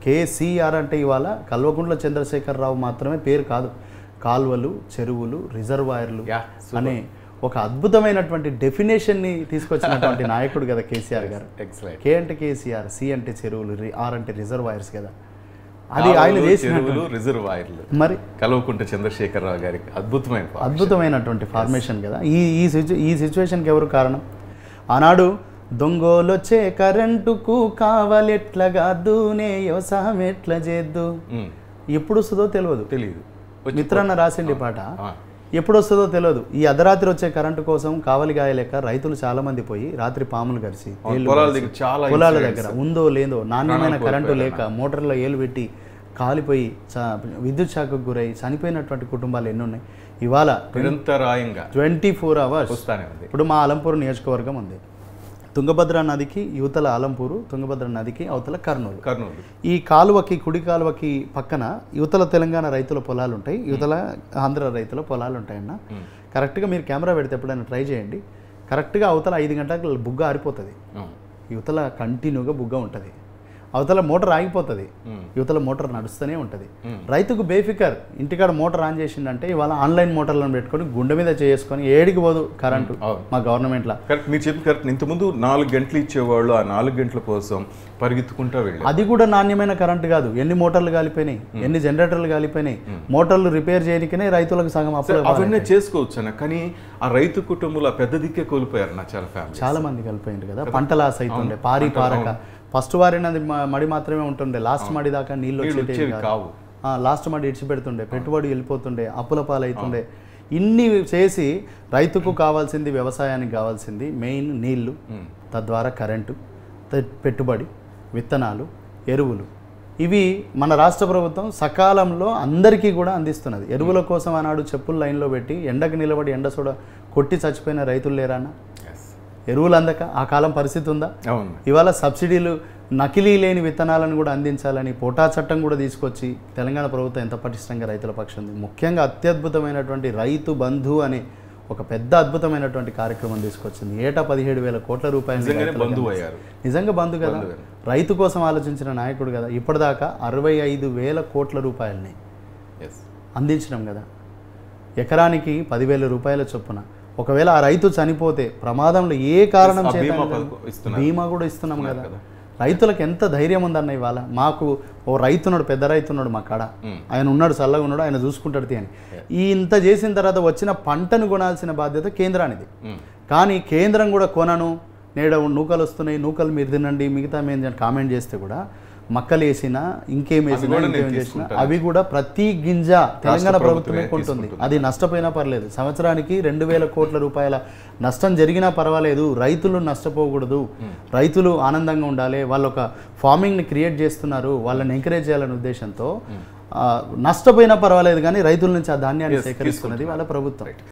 కేసీఆర్ అంటే ఇవాళ కల్వకుంట్ల చంద్రశేఖరరావు మాత్రమే పేరు కాదు కాల్వలు చెరువులు రిజర్వాయర్లు Yeah, super. అనే ఒక అద్భుతమైనటువంటి డెఫినేషన్ని తీసుకొచ్చినటువంటి నాయకుడు కదా కేసీఆర్ గారు ఎక్సలెంట్ కే అంటే కేసీఆర్ సి అంటే చెరువులు రి- ఆర్ అంటే రిజర్వాయర్స్ కదా అది ఆయన చేసిన చెరువులు రిజర్వాయర్లు మరి కల్వకుంట్ల చంద్రశేఖరరావు గారికి అద్భుతమైన పాట. అద్భుతమైనటువంటి ఫార్మేషన్ కదా ఈ ఈ సిచ్యు ఈ సిచ్యువేషన్కి ఎవరు కారణం ఆనాడు దొంగోలొచ్చే కరెంటుకు కావాలెట్లగా దూనే వ్యవసాయం ఎట్లా చేద్దు ఉమ్, ఎప్పుడు వస్తుందో తెలియదు తెలీదు వచ్చి- మిత్రన్న రాసిండి పాట ఆ, ఎప్పుడు వస్తుందో తెలియదు ఈ అర్ధరాత్రి వచ్చే కరెంటు కోసం కావలి గాయలేక రైతులు చాలా మంది పోయి రాత్రి పాములు కలిసి తేళ్లు పొలాల కలిసి, దగ్గర చాలా పొలాల incidents. దగ్గర ఉందో లేదో నాణ్యమైన ప్రాణాలు కరెంటు లేక కోల్పోయారు మోటార్లో ఏలు పెట్టి కాలిపోయి చ- విద్యుత్ షాక్కు గురై చనిపోయినటువంటి కుటుంబాలు ఎన్ని ఉన్నాయి ఇవాళ నిరంతరాయంగా ట్వంటీ ఫోర్ అవర్స్ వస్తానే ఉంది ఇప్పుడు మా అలంపూర్ నియోజకవర్గం ఉంది తుంగభద్ర నదికి యువతల అలంపూరు తుంగభద్ర నదికి అవతల కర్నూలు కర్నూలు ఈ కాలువకి కుడి కాలువకి పక్కన యువతల తెలంగాణ రైతుల పొలాలు ఉంటాయి యువతల ఆంధ్ర రైతుల పొలాలు ఉంటాయన్న కరెక్ట్గా మీరు కెమెరా పెడితే ఎప్పుడైనా ట్రై చేయండి కరెక్ట్గా అవతల ఐదు గంటలకు బుగ్గ ఆరిపోతుంది అవును. యువతల కంటిన్యూగా బుగ్గ ఉంటుంది అవతల మోటార్ ఆగిపోతుంది మ్మ్. యువతల మోటార్ నడుస్తూనే ఉంటుంది రైతుకు బేఫికర్ ఇంటికాడ మోటార్ ఆన్ చేసిండంటే ఇవాళ ఆన్లైన్ మోటార్లను పెట్టుకొని గుండె మీద చేసుకొని ఏడికి పోదు కరెంటు అవును. మా గవర్నమెంట్లో కరెక్ట్ మీరు చెప్పి కరెక్ట్ ఇంతకుముందు నాలుగు గంటలు ఇచ్చేవాళ్ళు ఆ నాలుగు గంటల కోసం పరిగెత్తుకుంటా వెళ్ళారు అది కూడా నాణ్యమైన కరెంట్ కాదు ఎన్ని మోటార్లు కాలిపోయినాయి ఎన్ని జనరేటర్లు కాలిపోయినాయి మోటార్లు రిపేర్ చేయడానికనే రైతులకు సగం అప్పులు ఇవ్వాలి. అవన్నీ చేసుకోవచ్చు అన్న కానీ ఆ రైతు కుటుంబంలో ఆ పెద్ద దిక్కే కోల్పోయారు నా చాలా ఫ్యామిలీ చాలా మంది కలిపోయింది కదా పంట లాస్ అవుతుండే పారి పారక ఫస్ట్ వారినది మ- మడి మాత్రమే ఉంటుండే లాస్ట్ మడి దాకా నీళ్ళు నీళ్ళు వచ్చేటివి వచ్చేవి కావు లాస్ట్ మడి ఇడిచి పెడుతుండే పెట్టుబడి వెళ్ళిపోతుండే అప్పుల పాలవుతుండే ఇన్ని చేసి రైతుకు కావాల్సింది వ్యవసాయానికి కావాల్సింది మెయిన్ నీళ్లు తద్వారా కరెంటు త- పెట్టుబడి విత్తనాలు ఎరువులు ఇవి మన రాష్ట్ర ప్రభుత్వం సకాలంలో అందరికీ కూడా అందిస్తున్నది ఎరువుల కోసం ఆనాడు చెప్పులు లైన్లో పెట్టి ఎండకు నిలబడి ఎండ సోడ కొట్టి చచ్చిపోయిన రైతులు లేరన్న Yes. ఎరువులు అందక ఆ కాలం పరిస్థితి ఉందా అవును ఇవాళ సబ్సిడీలు నకిలీ లేని విత్తనాలను కూడా అందించాలని పోటా చట్టం కూడా తీసుకొచ్చి తెలంగాణ ప్రభుత్వం ఎంత పటిష్టంగా రైతుల పక్షం ఉంది ముఖ్యంగా అత్యద్భుతమైనటువంటి రైతు బంధు అనే ఒక పెద్ద అద్భుతమైనటువంటి కార్యక్రమం తీసుకొచ్చింది ఏటా పదిహేడు వేల కోట్ల రూపాయలు నిజంగానే రైతులకు బంధువు అందిస్తుంది. అయ్యారు నిజంగా బంధు కదా బంధు గారు. రైతు కోసం ఆలోచించిన నాయకుడు కదా ఇప్పటిదాకా అరవై ఐదు వేల కోట్ల రూపాయలని ఎస్ అందించినాం కదా ఎకరానికి పదివేల రూపాయల చొప్పున ఒకవేళ ఆ రైతు చనిపోతే ప్రమాదంలో ఏ కారణం ఆ చేత బీమా అయినా పథకం ఇస్తున్నారు. బీమా కూడా ఇస్తున్నాం కదా కదా. రైతులకు ఎంత ధైర్యం ఉందన్న ఇవాళ మాకు ఓ రైతున్నాడు పెద్ద రైతున్నాడు మా కాడ ఆయన ఉన్నాడు చల్లగా ఉన్నాడు ఆయన చూసుకుంటాడు తీ అని ఈ ఇంత చేసిన తర్వాత వచ్చిన పంటను కొనాల్సిన బాధ్యత కేంద్రానిది కానీ కేంద్రం కూడా కొనను నేడ నూకలు వస్తున్నాయి నూకలు మీరు తినండి మిగతా మేము కామెంట్ చేస్తే కూడా మక్కలు వేసినా ఇంకేం వేసినా కూడా నేను ఇంకేం చేసినా తీసుకుంటాను. అవి కూడా ప్రతి గింజ తెలంగాణ ప్రభుత్వమే ప్రభుత్వమే కొంటుంది అది నష్టపోయినా పర్లేదు సంవత్సరానికి రెండు వేల కోట్ల రూపాయల నష్టం జరిగినా పర్వాలేదు రైతులు నష్టపోకూడదు రైతులు ఆనందంగా ఉండాలి వాళ్ళు ఒక ఫార్మింగ్ని క్రియేట్ చేస్తున్నారు వాళ్ళని ఎంకరేజ్ చేయాలనే ఉద్దేశంతో ఆ, నష్టపోయినా పర్వాలేదు కానీ రైతుల నుంచి ఆ ధాన్యాన్ని సేకరిస్తున్నది వాళ్ళ ప్రభుత్వం